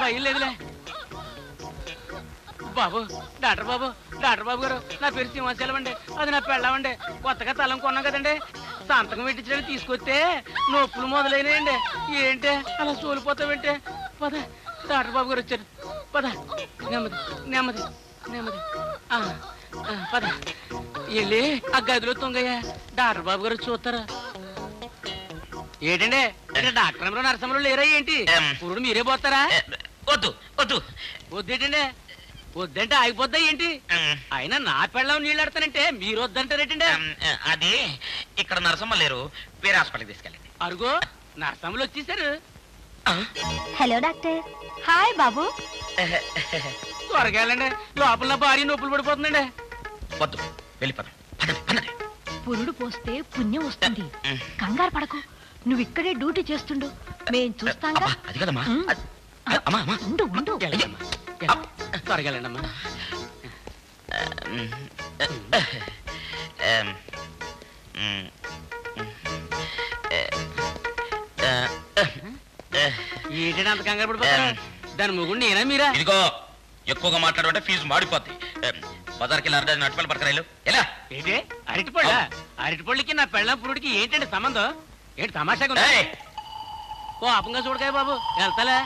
భయం లేదులే బాబు డాక్టర్ బాబు డాక్టర్ బాబు గారు నా పేరు సింహాచలం అండి అది నా పెళ్ళమండి కొత్తగా తలం కొన్నాం కదండి సంతకం పెట్టించడానికి తీసుకొస్తే నొప్పులు మొదలైనాయండి ఏంటి అలా సోలిపోతావేంటి పద డాక్టర్ బాబు గారు వచ్చారు పద నెమ్మది నెమ్మది నెమ్మది ఆ, ఆ, పద వెళ్ళి ఆ గదిలో తొంగయ్య డాక్టర్ బాబు గారు చూస్తారా ఏంటండి ఇక్కడ డాక్టర్ అమ్మలు నరసమ్మలు లేరా ఏంటి ఎం. పురుడు మీరే పోతారా ఏ, వద్దు వద్దు వద్దేటండి వద్దంటే ఆగిపోద్దా ఏంటి ఉమ్, అయినా నా పెళ్ళం నీళ్ళు ఆడతానంటే మీరు వద్దంటారేటండి ఉమ్, అది ఇక్కడ నరసమ్మ లేరు వేరే హాస్పిటల్కి తీసుకెళ్ళండి అరుగో నరసమ్మలు వచ్చేసారు హలో డాక్టర్ హాయ్ బాబు త్వరగా వెళ్ళండి లోపల నా భార్య నొప్పులు పడిపోతుందండి వద్దు వెళ్ళిపోదాం పదండి పదండి పురుడు పోస్తే పుణ్యం వస్తుంది ఉమ్. కంగారు పడకు నువ్వు ఇక్కడే డ్యూటీ చేస్తుండు మేం చూస్తాంగా అబ్బా, అది కదమ్మా ఉమ్. అది- అమ్మా అమ్మా ఉండు ఉండు వెళ్ళండి అమ్మా. వెళ్ళండి. త్వరగా వెళ్ళండి అమ్మా ఉమ్, ఉమ్, ఉమ్, ఏంటంటే అంత కంగారు పడిపోతారు ఎం. దాని ముగుడు నేనా మీరా ఇదిగో ఎక్కువగా మాట్లాడుంటే ఫీజు మాడిపోద్ది ఉమ్, బజార్కి వెళ్ళి అరడజన్ అటుపల్లి పడకరాయిలు ఎలా ఏంటి అరటిపళ్ళ అరటిపళ్ళకి నా పెళ్ళం పురుడికి ఏంటండి సంబంధం ఏంటి తమాషాగా ఉందా ఏయ్, ఓ అపంగా చూడకాయ బాబు వెళ్తాలే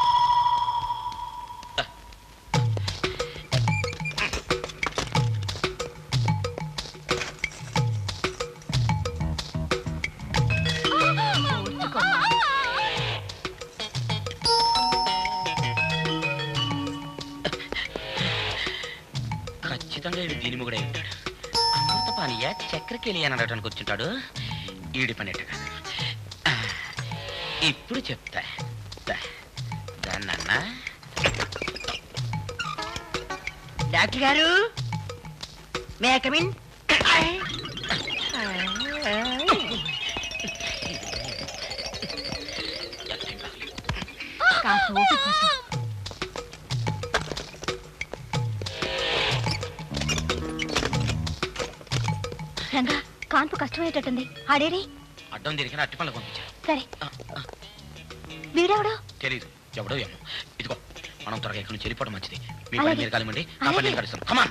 ఖచ్చితంగా ఈడు దీని ముగుడై ఉంటాడు అమృత పానీయ చక్రకేళి అని అనడానికి వచ్చుంటాడు ఈడి పనేట కాదు ఆ, ఇప్పుడు చెప్తా దా, దాన్నన్నా డాక్టర్ గారు మే కమిన్ కాస్త ఓపిక పట్టు. రంగా కాన్పు కష్టమయ్యేటట్టుంది ఆడేరి అడ్డం తిరిగిన అట్టి పనులు పంపించారు సరే ఆ, ఆ, వీడెవడు తెలీదు ఎవడో ఏమో ఇదిగో మనం త్వరగా ఇక్కడి నుంచి వెళ్ళిపోవడం మంచిది మీ అలాగే. పని మీరు కానివ్వండి నా పని నేను అలాగే. కలుస్తాను కమాన్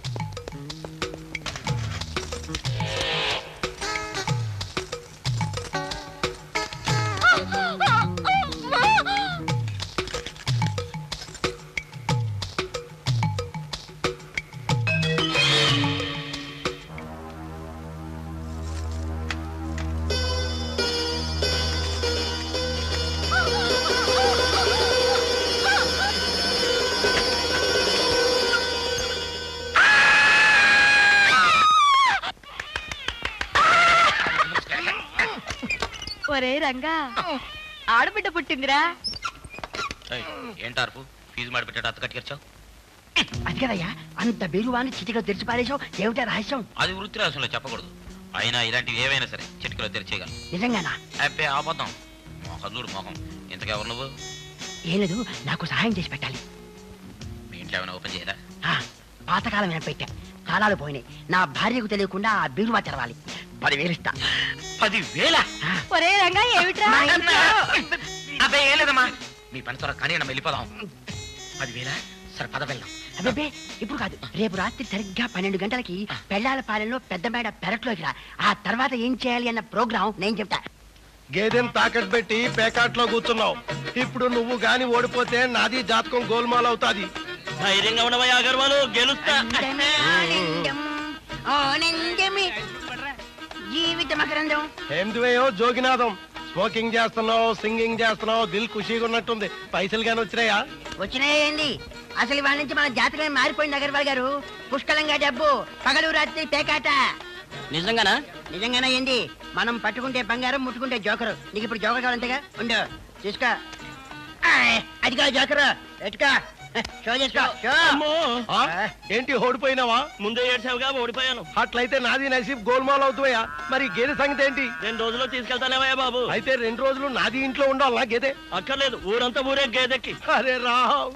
ఒరే రంగా ఆడబిడ్డ పుట్టిందిరా ఏంటార్పు ఫీజు మాడి పెట్టాడు అత్త కట్టుకొచ్చావు అది కదయ్యా అంత బీరువాన్ని చిటికలో తెరిచి పారేశావు ఏమిటా రహస్యం అది వృత్తి రహస్యంలో చెప్పకూడదు అయినా ఇలాంటివి ఏవైనా సరే చిటికలో తెరిచేయగలను నిజంగానా అబ్బే ఆపద్దాం మొహం చూడు మొహం ఇంతకెవరు నువ్వు ఏం లేదు నాకు సహాయం చేసి పెట్టాలి మీ ఇంట్లో ఏమైనా ఓపెన్ చేయరా ఆ, పాతకాలం నేను పెట్టా తాళాలు పోయినాయి నా భార్యకు తెలియకుండా ఆ బీరువా తెరవాలి పదివేలు ఇస్తా పదివేల ఆ, ఒరే రంగా ఏమిట్రా మా ఇంట్లో అబ్బే ఏం లేదమ్మా మీ పని త్వరగా కానీ అన్న వెళ్ళిపోదాం పదివేల సరే పద వెళ్దాం అబ్బే ఇప్పుడు కాదు రేపు రాత్రి సరిగ్గా పన్నెండు గంటలకి పెళ్ళాల పాలెంలో పెద్ద మేడ పెరట్లోకి రా ఆ తర్వాత ఏం చేయాలి అన్న ప్రోగ్రాం నేను చెప్తా గేదెని తాకట్టు పెట్టి పేకాట్లో కూర్చున్నావు ఇప్పుడు నువ్వు గాని ఓడిపోతే నాది జాతకం గోల్మాల్ అవుతాది ధైర్యంగా ఉండవయ్యా అగర్వాలు గెలుస్తా ఆనందం, ఆనందమే జీవిత మకరందం ఏందివేయో జోగినాథం స్మోకింగ్ చేస్తున్నావు సింగింగ్ చేస్తున్నావు దిల్ ఖుషీగా ఉన్నట్టుంది పైసలు గాని వచ్చినాయా వచ్చినాయండి అసలు వాళ్ళ నుంచి మన జాతకం మారిపోయింది అగర్వాల్ గారు పుష్కలంగా డబ్బు పగలు రాత్రి పేకాట నిజంగానా నిజంగానే ఏంది మనం పట్టుకుంటే బంగారం ముట్టుకుంటే జోకరు నీకు ఇప్పుడు జోకర్ కావాలంతేగా ఉండు తీసుకో ఆయ్, అదిగో జోకరు ఎట్టుకో షో చేసుకో షో ఆ? ఏంటి ఓడిపోయినావా ముందే ఏడ్చావుగా ఓడిపోయాను అట్లయితే నాది నసీబ్ గోల్మాల్ అవుతాయా మరి గేదె సంగతి ఏంటి రెండు రోజుల్లో తీసుకెళ్తానేవయ్యా బాబు అయితే రెండు రోజులు నాది ఇంట్లో ఉండాలా గేదె అక్కర్లేదు ఊరంతా ఊరే గేదెక్కి అరే రావ్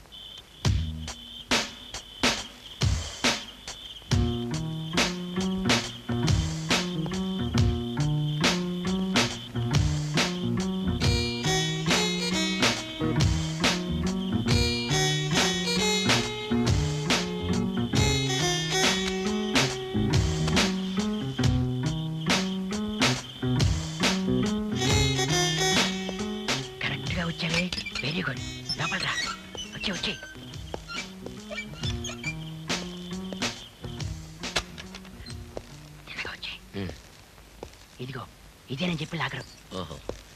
ఇదిగో ఇదే నేను చెప్పిన లాకరు ఓహో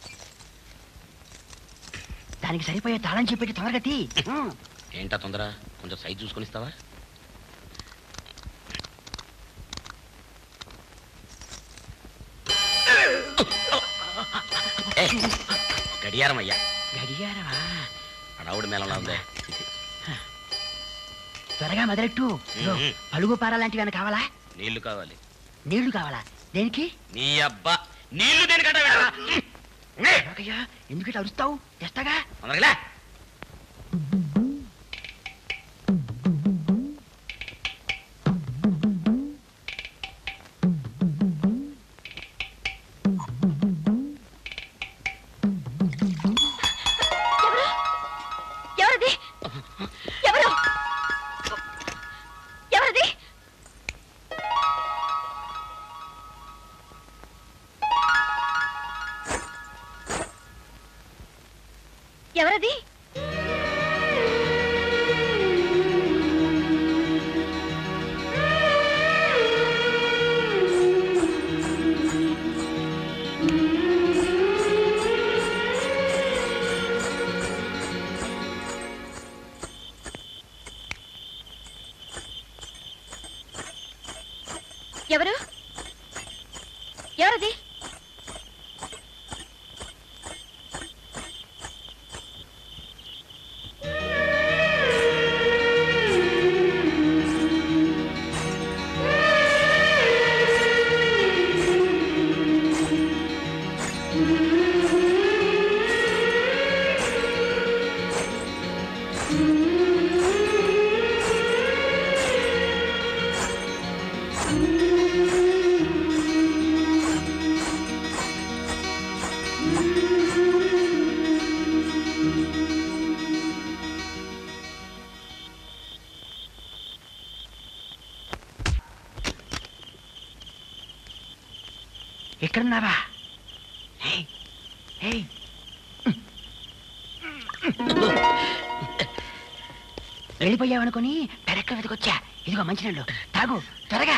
దానికి సరిపోయే తాళం చెప్పేటి త్వరగా తీ ఉం. ఏంటా తొందర కొంచెం సైజ్ చూసుకొని ఇస్తావా ఏ, గడియారం అయ్యా గడియారమా అడవుడి మేళంలో ఉందే ఇది. త్వరగా మొదలెట్టు ఇదిగో, ఉం. పలుగు పార లాంటివి ఏమైనా కావాలా నీళ్లు కావాలి నీళ్లు కావాలా దేనికి నీ అబ్బా నీళ్లు దేనికంట త్వరగయ్యా, ఎందుకు ఇట్లా అరుస్తావు తెస్తాగా తొందరగా ఎవరది ఎవరు ఎవరది ఎవరది ఎవరు ఎవరది ఎక్కడున్నావా ఏయ్, ఏయ్. వెళ్ళిపోయావనుకొని పెరక్క వెతికొచ్చా ఇదిగో మంచినీళ్ళు తాగు త్వరగా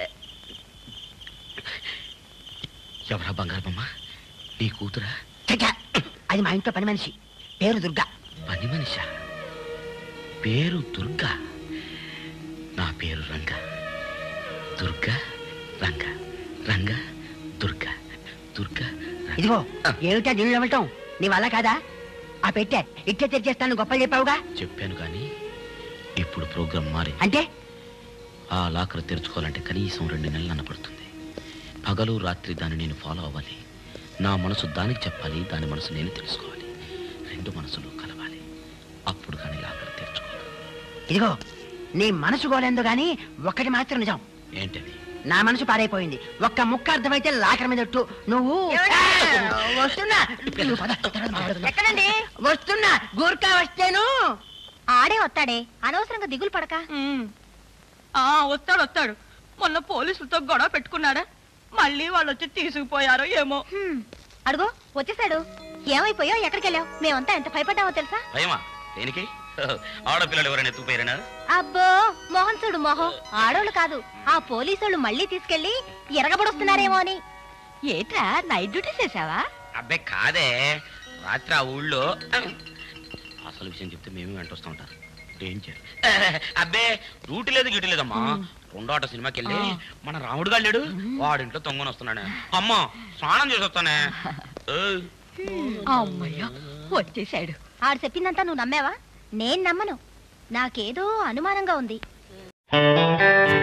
ఎవరా బంగారు బొమ్మ నీ కూతురా చచ్చా అది మా ఇంట్లో పని మనిషి పేరు దుర్గా పని మనిషా పేరు దుర్గా నా పేరు రంగ దుర్గా రంగ రంగ దుర్గా దుర్గా రంగ. ఇదిగో ఏమిటా నీళ్ళు ఇవ్వటం నీ వల్ల కాదా ఆ పెట్టే ఇట్టే తెరిచేస్తాను గొప్పలు చెప్పావుగా చెప్పాను కానీ ఇప్పుడు ప్రోగ్రాం మారి అంటే ఆ లాకర్ తెరుచుకోవాలంటే కనీసం రెండు నెలలు అన్న పడుతుంది పగలు రాత్రి దాన్ని నేను ఫాలో అవ్వాలి నా మనసు దానికి చెప్పాలి దాని మనసు నేను తెలుసుకోవాలి రెండు మనసులు కలవాలి అప్పుడు కానీ లాకర్ తెరుచుకోవాలి ఇదిగో నీ మనసు గోలేందో గాని ఒక్కటి మాత్రం నిజం ఏంటది నా మనసు పాడైపోయింది ఒక్క ముక్క అర్థమైతే లాకర్ మీద ఒట్టు. నువ్వు ఏమండి? ఆ, వస్తున్నా నువ్వు పద, తర్వాత మాట్లాడుకుందాం. ఎక్కడండి వస్తున్నా గూర్ఖా వస్తేను ఆడే వస్తాడే అనవసరంగా దిగులు పడక ఆ వస్తాడు వస్తాడు మొన్న పోలీసులతో గొడవ పెట్టుకున్నాడా మళ్ళీ వాళ్ళు వచ్చి తీసుకుపోయారో ఏమో హ్మ్. అడుగు వచ్చేసాడు ఏమైపోయావు ఎక్కడికి వెళ్ళావు మేమంతా ఎంత భయపడ్డామో తెలుసా భయమా దేనికి ఆడపిల్లలు ఎవరైనా ఎత్తుకుపోయారనా అబ్బో మోహన్ చూడు మోహన్ ఆడోళ్ళు కాదు ఆ పోలీసోళ్ళు మళ్ళీ తీసుకెళ్లి ఎరగబడొస్తున్నారేమో అని ఏట్రా నైట్ డ్యూటీ చేసావా అబ్బే కాదే రాత్రి ఆ ఊళ్ళో అసలు విషయం చెప్తే మేము వెంట వస్తూ ఉంటారు డేంజర్ అబ్బే డ్యూటీ లేదు డ్యూటీ లేదమ్మా రెండో ఆట సినిమాకి వెళ్ళి మన రాముడు గారు లేడు వాడింట్లో తొంగని వస్తున్నానే అమ్మా స్నానం చేసి వస్తానే ఏయ్, అమ్మయ్యా వచ్చేసాడు ఆడు చెప్పిందంతా నువ్వు నమ్మావా నేను నమ్మను నాకేదో అనుమానంగా ఉంది ఆ